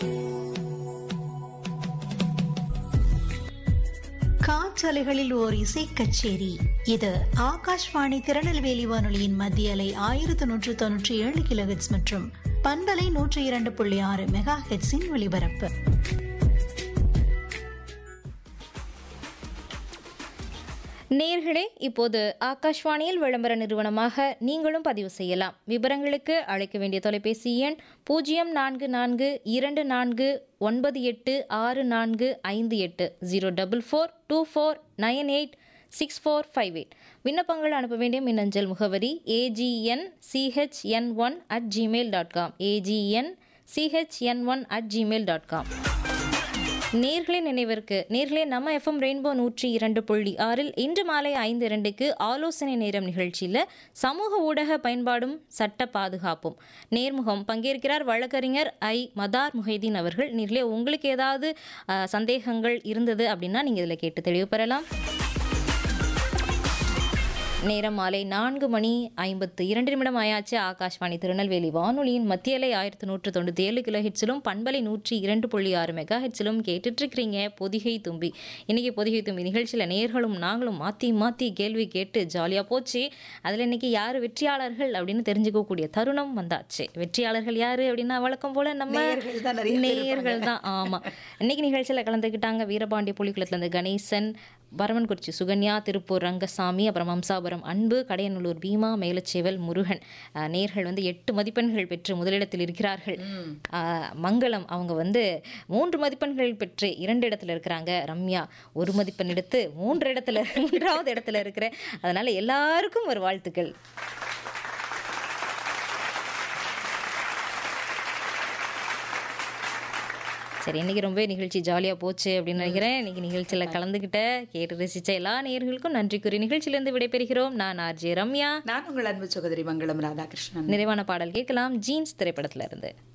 காற்றலைகளில் ஓர் இசை கச்சேரி இது ஆகாஷ்வாணி திருநெல்வேலி வானொலியின் மத்திய அலை ஆயிரத்தி நூற்று தொன்னூற்றி ஏழு கிலோஹெட்ஸ் மற்றும் பண்பலை நூற்றி இரண்டு புள்ளி ஆறு மெகா ஹெட்ஸின் ஒலிபரப்பு நேர்களே இப்போது ஆகாஷ்வாணியில் விளம்பர நிறுவனமாக நீங்களும் பதிவு செய்யலாம் விவரங்களுக்கு அழைக்க வேண்டிய தொலைபேசி எண் பூஜ்ஜியம் நான்கு நான்கு இரண்டு நான்கு ஒன்பது எட்டு ஆறு நான்கு ஐந்து எட்டு zero double four two four nine eight six four five eight விண்ணப்பங்கள் அனுப்ப வேண்டிய மின்னஞ்சல் முகவரி A G N C H N one at Gmail dot com A G N C H N one at Gmail dot com நேர்களே நினைவிற்கு நேர்களே நம்ம எஃப்எம் ரெயின்போ நூற்றி இரண்டு புள்ளி ஆறில் இன்று மாலை ஐந்து இரண்டுக்கு ஆலோசனை நேரம் நிகழ்ச்சியில் சமூக ஊடக பயன்பாடும் சட்ட பாதுகாப்பும் நேர்முகம் பங்கேற்கிறார் வழக்கறிஞர் ஐ மதார் முஹைதீன் அவர்கள் நேர்களே உங்களுக்கு ஏதாவது அஹ், சந்தேகங்கள் இருந்தது அப்படின்னா நீங்கள் இதில் கேட்டு தெளிவு பெறலாம் நேரம் மாலை நான்கு மணி ஐம்பத்து இரண்டு நிமிடம் ஆயாச்சு ஆகாஷ்வாணி திருநெல்வேலி வானொலியின் மத்திய அலை ஆயிரத்தி நூற்று தொண்ணூற்றி ஏழு கிலோ ஹெட்ஸிலும் பண்பலை நூற்றி இரண்டு புள்ளி ஆறு மெகா ஹெட்ஸிலும் கேட்டுட்ருக்கிறீங்க பொதிகை தும்பி இன்னைக்கு பொதிகை தும்பி நிகழ்ச்சியில் நேர்களும் நாங்களும் மாற்றி மாற்றி கேள்வி கேட்டு ஜாலியாக போச்சு அதில் இன்னைக்கு யார் வெற்றியாளர்கள் அப்படின்னு தெரிஞ்சுக்கக்கூடிய தருணம் வந்தாச்சு வெற்றியாளர்கள் யார் அப்படின்னா வழக்கம் போல நம்ம நேயர்கள் தான் நிறைய பேர் நேயர்கள் தான் ஆமாம் இன்னைக்கு நிகழ்ச்சியில் கலந்துக்கிட்டாங்க வீரபாண்டிய புலிக்குளத்துலேருந்து கணேசன் பரவன்குறிச்சி சுகன்யா திருப்பூர் ரங்கசாமி அப்புறம் மம்சாபுரம் அன்பு கடையநல்லூர் பீமா மேலச்சேவல் முருகன் அஹ், நேர்கள் வந்து எட்டு மதிப்பெண்கள் பெற்று முதலிடத்தில் இருக்கிறார்கள் அஹ், மங்களம் அவங்க வந்து மூன்று மதிப்பெண்கள் பெற்று இரண்டு இடத்துல இருக்கிறாங்க ரம்யா ஒரு மதிப்பெண் எடுத்து மூன்று இடத்துல மூன்றாவது இடத்துல இருக்கிற அதனால எல்லாருக்கும் ஒரு வாழ்த்துக்கள் சரி இன்னைக்கு ரொம்ப நிகழ்ச்சி ஜாலியாக போச்சு அப்படின்னு நினைக்கிறேன் இன்னைக்கு நிகழ்ச்சியில் கலந்துக்கிட்ட கேட்டு ரசித்த எல்லா நேயர்களுக்கும் நன்றி கூறி நிகழ்ச்சியிலிருந்து விடைபெறுகிறோம் நான் ஆர்ஜே ரம்யா நான் உங்கள் அன்பு சகோதரி மங்களம் ராதாகிருஷ்ணன் நிறைவான பாடல் கேட்கலாம் ஜீன்ஸ் திரைப்படத்துல இருந்து